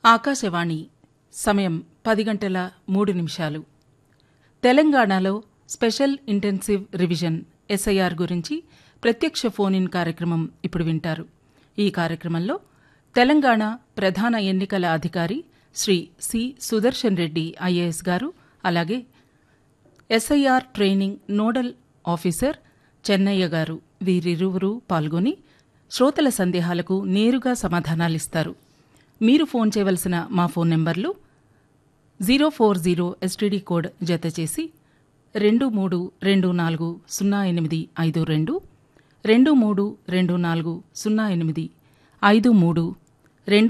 ఆకాశవాణి సమయం పది గంటల మూడు నిమిషాలు తెలంగాణలో స్పెషల్ ఇంటెన్సివ్ రివిజన్ ఎస్ఐఆర్ గురించి ప్రత్యక్ష ఫోన్ ఇన్ కార్యక్రమం ఇప్పుడు వింటారు ఈ కార్యక్రమంలో తెలంగాణ ప్రధాన ఎన్నికల అధికారి శ్రీ సి సుదర్శన్ రెడ్డి ఐఏఎస్ గారు అలాగే SIR training nodal officer Chennaiah గారు వీరిరువురు పాల్గొని శ్రోతల సందేహాలకు నేరుగా సమాధానాలిస్తారు మీరు ఫోన్ చేయవలసిన మా ఫోన్ నెంబర్లు zero four zero STD code జత చేసి రెండు మూడు రెండు నాలుగు సున్నా ఎనిమిది ఐదు రెండు రెండు మూడు రెండు నాలుగు సున్నా ఎనిమిది ఐదు మూడు